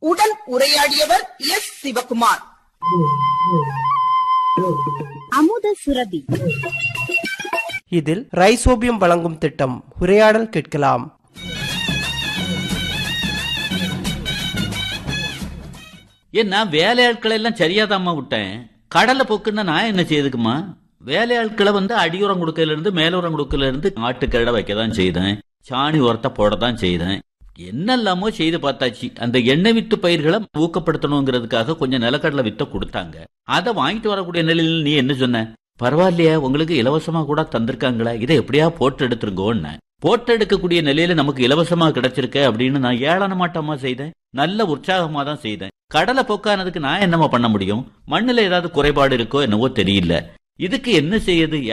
உடன் உரையாடியவர் எஸ் சிவகுமார் அமுத சுரபி இதில் ரைசோபியம் வழங்கும் திட்டம் உரையாடல் கேட்கலாம் ஏன் நான் வேலையாட்களை எல்லாம் சரியாதாம்மா விட்டேன் கடலை பொக்குன்னா நான் என்ன செய்யுதுக்குமா வேலையாட்களை வந்து அடியுரம் கொடுக்கல இருந்து மேலுரம் கொடுக்கல இருந்து ஆட்டுக்கடை வைக்க தான் செய்தேன் சாணி உரத்தை போட தான் செய்தேன் என்னெல்லாமோ செய்து பார்த்தாச்சு அந்த எண்ணெய் வித்து பயிர்களை ஊக்கப்படுத்தணுங்கிறதுக்காக கொஞ்சம் நிலக்கடலை வித்த கொடுத்தாங்க அதை வாங்கிட்டு வரக்கூடிய நிலையில் நீ என்ன சொன்ன பரவாயில்லையா உங்களுக்கு இலவசமா கூட தந்திருக்காங்களா இதை எப்படியா போட்டு எடுத்துருங்கோன்னு போட்டு எடுக்கக்கூடிய நிலையில நமக்கு இலவசமா கிடைச்சிருக்க அப்படின்னு நான் ஏளன மாட்டமா செய்தேன் நல்ல உற்சாகமா தான் செய்தேன் கடலை பொக்கானதுக்கு நான் என்னமா பண்ண முடியும் மண்ணுல ஏதாவது குறைபாடு இருக்கோ என்னவோ தெரியல இதுக்கு என்ன செய்யுது